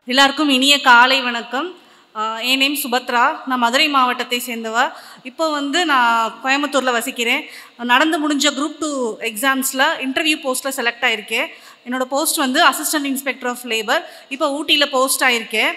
எல்லாருக்கும் இனிய காலை வணக்கம் ஆஹ் என் நேம் சுபத்ரா நான் மதுரை மாவட்டத்தை சேர்ந்தவ இப்போ வந்து நான் கோயம்புத்தூரில் வசிக்கிறேன் நடந்து முடிஞ்ச குரூப் டூ எக்ஸாம்ஸில் இன்டர்வியூ போஸ்ட்டில் செலக்ட் ஆயிருக்கேன் என்னோடய போஸ்ட் வந்து அசிஸ்டன்ட் இன்ஸ்பெக்டர் ஆஃப் லேபர் இப்போ ஊட்டியில் போஸ்ட் ஆயிருக்கேன்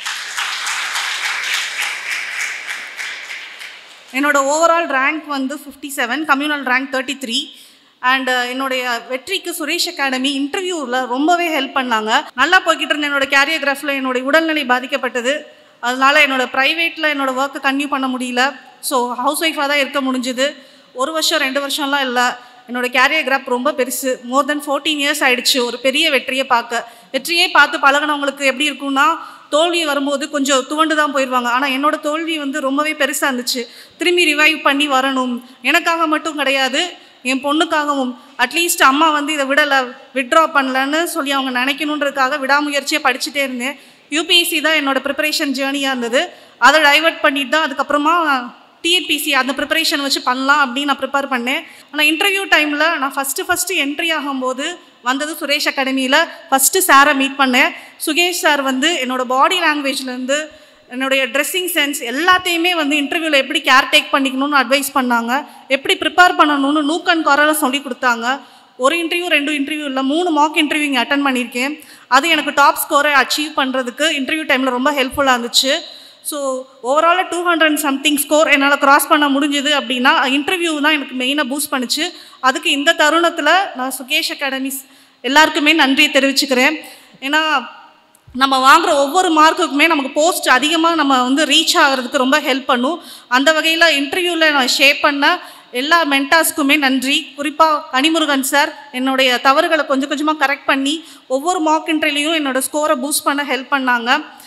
என்னோட ஓவரால் ரேங்க் வந்து fifty seven communal rank thirty three and என்னுடைய வெற்றிக்கு சுரேஷ் அகாடமி இன்டர்வியூவில் ரொம்பவே ஹெல்ப் பண்ணாங்க நல்லா போய்கிட்டு இருந்த என்னோட கேரியோகிராஃபில் என்னுடைய உடல்நிலை பாதிக்கப்பட்டது அதனால என்னோட ப்ரைவேட்டில் என்னோட ஒர்க்கை கன்டினியூ பண்ண முடியல ஸோ ஹவுஸ் ஒய்ஃபாக தான் இருக்க முடிஞ்சுது ஒரு வருஷம் ரெண்டு வருஷம்லாம் இல்லை என்னோட கேரியோகிராஃப் ரொம்ப பெருசு மோர் தென் ஃபோர்டீன் இயர்ஸ் ஆயிடுச்சு ஒரு பெரிய வெற்றியை பார்க்க வெற்றியே பார்த்து பழகினவங்களுக்கு எப்படி இருக்கும்னா தோல்வி வரும்போது கொஞ்சம் துவண்டு தான் போயிடுவாங்க ஆனால் என்னோட தோல்வி வந்து ரொம்பவே பெருசாக இருந்துச்சு திரும்பி ரிவைவ் பண்ணி வரணும் எனக்காக மட்டும் கிடையாது என் பொண்ணுக்காகவும் அட்லீஸ்ட் அம்மா வந்து இதை விடலை விட்ரா பண்ணலன்னு சொல்லி அவங்க நினைக்கணுன்றதுக்காக விடாமுயற்சியாக படிச்சுட்டே இருந்தேன் யூபிஎஸ்சி தான் என்னோட ப்ரிப்பரேஷன் ஜேர்னியாக இருந்தது அதை டைவர்ட் பண்ணிட்டு தான் அதுக்கப்புறமா டிஎன்பிசி அந்த ப்ரிப்பரேஷன் வச்சு பண்ணலாம் அப்படின்னு நான் ப்ரிப்பேர் பண்ணேன் ஆனால் இன்டர்வியூ டைமில் நான் ஃபஸ்ட்டு ஃபஸ்ட்டு என்ட்ரி ஆகும்போது வந்தது சுரேஷ் அகாடமியில் ஃபஸ்ட்டு சாரை மீட் பண்ணேன் சுகேஷ் சார் வந்து என்னோட பாடி லாங்குவேஜ்லேருந்து என்னுடைய ட்ரெஸ்ஸிங் சென்ஸ் எல்லாத்தையுமே வந்து இன்டர்வியூவில் எப்படி கேர் டேக் பண்ணிக்கணும்னு அட்வைஸ் பண்ணாங்க எப்படி ப்ரிப்பேர் பண்ணணும்னு நூக்கன் குரலை சொல்லி கொடுத்தாங்க ஒரு இன்டர்வியூ ரெண்டு இன்டர்வியூ இல்லை மூணு மார்க் இன்டர்வியூ இங்கே அட்டன் பண்ணியிருக்கேன் அது எனக்கு டாப் ஸ்கோரை அச்சீவ் பண்ணுறதுக்கு இன்டர்வியூ டைமில் ரொம்ப ஹெல்ப்ஃபுல்லாக இருந்துச்சு ஸோ ஓவராலாக டூ ஹண்ட்ரட் சம்திங் ஸ்கோர் என்னால் கிராஸ் பண்ண முடிஞ்சுது அப்படின்னா இன்டர்வியூ தான் எனக்கு மெயினாக பூஸ்ட் பண்ணுச்சு அதுக்கு இந்த தருணத்தில் நான் சுகேஷ் அகாடமிஸ் எல்லாருக்குமே நன்றியை தெரிவிச்சுக்கிறேன் ஏன்னா நம்ம வாங்குற ஒவ்வொரு மார்க்குக்குமே நமக்கு போஸ்ட் அதிகமாக நம்ம வந்து ரீச் ஆகிறதுக்கு ரொம்ப ஹெல்ப் பண்ணும் அந்த வகையில் இன்டர்வியூவில் நான் ஷேப் பண்ண எல்லா மென்டாஸ்க்குமே நன்றி குறிப்பாக கனிமுருகன் சார் என்னுடைய தவறுகளை கொஞ்சம் கொஞ்சமாக கரெக்ட் பண்ணி ஒவ்வொரு மார்க் இன்டர்வியூலையும் என்னோடய ஸ்கோரை பூஸ்ட் பண்ண ஹெல்ப் பண்ணாங்க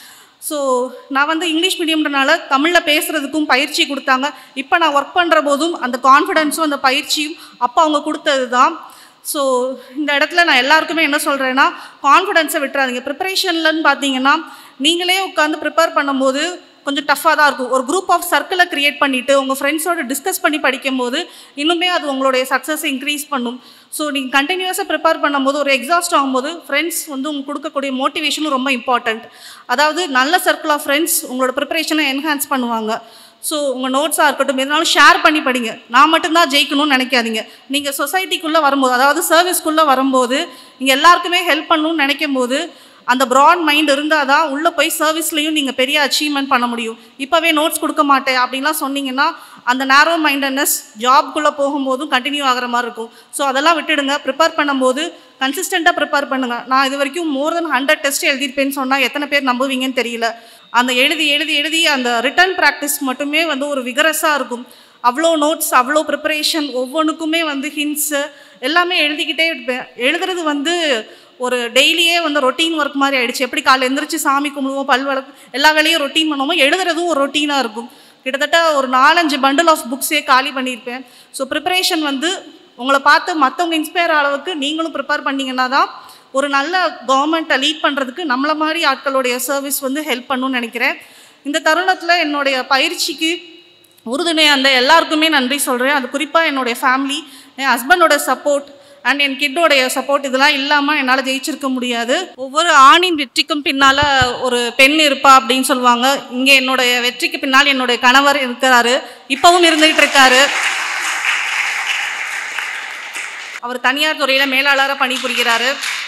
ஸோ நான் வந்து இங்கிலீஷ் மீடியம்ன்றனால தமிழில் பேசுகிறதுக்கும் பயிற்சி கொடுத்தாங்க இப்போ நான் ஒர்க் பண்ணுற போதும் அந்த கான்ஃபிடென்ஸும் அந்த பயிற்சியும் அப்போ அவங்க கொடுத்தது தான் ஸோ இந்த இடத்துல நான் எல்லாருக்குமே என்ன சொல்கிறேன்னா கான்ஃபிடென்ஸை விட்டுறாதீங்க ப்ரிப்பரேஷன்லன்னு பார்த்தீங்கன்னா நீங்களே உட்காந்து ப்ரிப்பேர் பண்ணும்போது கொஞ்சம் டஃப்பாக தான் இருக்கும் ஒரு குரூப் ஆஃப் சர்க்கிளை க்ரியேட் பண்ணிவிட்டு உங்கள் ஃப்ரெண்ட்ஸோட டிஸ்கஸ் பண்ணி படிக்கும்போது இன்னுமே அது உங்களுடைய சக்ஸஸை இன்க்ரீஸ் பண்ணும் ஸோ நீங்கள் கண்டினியூஸாக ப்ரிப்பேர் பண்ணும்போது ஒரு எக்ஸாஸ்ட் ஆகும்போது ஃப்ரெண்ட்ஸ் வந்து உங்களுக்கு கொடுக்கக்கூடிய மோட்டிவேஷனும் ரொம்ப இம்பார்ட்டண்ட் அதாவது நல்ல சர்க்கிள் ஆஃப் ஃப்ரெண்ட்ஸ் உங்களோட ப்ரிப்பரேஷனை என்ஹான்ஸ் பண்ணுவாங்க ஸோ உங்கள் நோட்ஸாக இருக்கட்டும் எதுனாலும் ஷேர் பண்ணி படிங்க நான் மட்டும்தான் ஜெயிக்கணும்னு நினைக்காதீங்க நீங்கள் சொசைட்டிக்குள்ளே வரும்போது அதாவது சர்வீஸ்க்குள்ளே வரும்போது நீங்கள் எல்லாருக்குமே ஹெல்ப் பண்ணணும்னு நினைக்கும் போது அந்த ப்ராட் மைண்ட் இருந்தால் தான் உள்ளே போய் சர்வீஸ்லேயும் நீங்கள் பெரிய அச்சீவ்மெண்ட் பண்ண முடியும் இப்போவே நோட்ஸ் கொடுக்க மாட்டேன் அப்படின்லாம் சொன்னீங்கன்னா அந்த நேரோ மைண்டட்னஸ் ஜாப்குள்ளே போகும்போதும் கண்டினியூ ஆகிற மாதிரி இருக்கும் ஸோ அதெல்லாம் விட்டுடுங்க ப்ரிப்பேர் பண்ணும்போது கன்சிஸ்டண்ட்டாக ப்ரிப்பேர் பண்ணுங்கள் நான் இது வரைக்கும் மோர் தென் ஹண்ட்ரட் டெஸ்ட் எழுதியிருப்பேன்னு சொன்னால் எத்தனை பேர் நம்புவீங்கன்னு தெரியல அந்த எழுதி எழுதி எழுதி அந்த ரிட்டர்ன் ப்ராக்டிஸ் மட்டுமே வந்து ஒரு விகரஸாக இருக்கும் அவ்வளோ நோட்ஸ் அவ்வளோ ப்ரிப்பரேஷன் ஒவ்வொன்றுக்குமே வந்து ஹிண்ட்ஸு எல்லாமே எழுதிக்கிட்டே இருப்பேன் எழுதுறது வந்து ஒரு டெய்லியே வந்து ரொட்டீன் ஒர்க் மாதிரி ஆயிடுச்சு எப்படி காலைல எந்திரிச்சு சாமி கும்பிடுவோம் பல் வளர்க்கு எல்லா வேலையும் ரொட்டீன் பண்ணுவோமோ எழுதுறதும் ஒரு ரொட்டீனாக இருக்கும் கிட்டத்தட்ட ஒரு நாலஞ்சு பண்டில் ஆஃப் புக்ஸே காலி பண்ணியிருப்பேன் ஸோ ப்ரிப்பரேஷன் வந்து உங்களை பார்த்து மற்றவங்க இன்ஸ்பயர் அளவுக்கு நீங்களும் ப்ரிப்பேர் பண்ணிங்கன்னா தான் ஒரு நல்ல கவர்மெண்ட்டை லீட் பண்ணுறதுக்கு நம்மளை மாதிரி ஆட்களுடைய சர்வீஸ் வந்து ஹெல்ப் பண்ணுன்னு நினைக்கிறேன் இந்த தருணத்தில் என்னுடைய பயிற்சிக்கு உறுதுணை அந்த எல்லாருக்குமே நன்றி சொல்கிறேன் அது குறிப்பாக என்னுடைய ஃபேமிலி என் ஹஸ்பண்டோட சப்போர்ட் அண்ட் என் கிட்டோடைய சப்போர்ட் இதெல்லாம் இல்லாமல் என்னால் ஜெயிச்சிருக்க முடியாது ஒவ்வொரு ஆணின் வெற்றிக்கும் பின்னால் ஒரு பெண் இருப்பா அப்படின்னு சொல்லுவாங்க இங்கே என்னுடைய வெற்றிக்கு பின்னால் என்னுடைய கணவர் இருக்கிறாரு இப்போவும் இருந்துகிட்டு இருக்காரு அவர் தனியார் துறையில் மேலாளராக பணிபுரிகிறாரு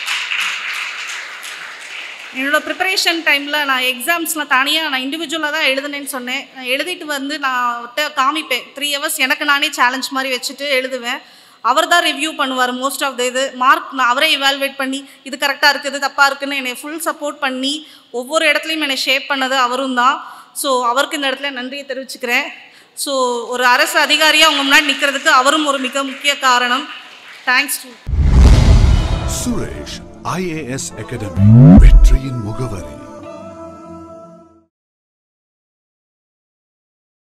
என்னோட ப்ரிப்பரேஷன் டைமில் நான் எக்ஸாம்ஸ்லாம் தனியாக நான் இண்டிவிஜுவலாக தான் எழுதுனேன்னு சொன்னேன் நான் எழுதிட்டு வந்து நான் விட்ட காமிப்பேன் த்ரீ ஹவர்ஸ் எனக்கு நானே சேலஞ்ச் மாதிரி வச்சுட்டு எழுதுவேன் அவர் தான் ரிவ்யூ பண்ணுவார் மோஸ்ட் ஆஃப் த இது மார்க் நான் அவரே இவால்வேட் பண்ணி இது கரெக்டாக இருக்குது தப்பாக இருக்குன்னு என்னை ஃபுல் சப்போர்ட் பண்ணி ஒவ்வொரு இடத்துலையும் என்னை ஷேப் பண்ணது அவரும் தான் ஸோ அவருக்கு இந்த இடத்துல நன்றியை தெரிவிச்சுக்கிறேன் ஸோ ஒரு அரசு அதிகாரியாக அவங்க முன்னாடி நிற்கிறதுக்கு அவரும் ஒரு மிக முக்கிய காரணம் thanks to Suresh IAS academy வெற்றியின் முகவரி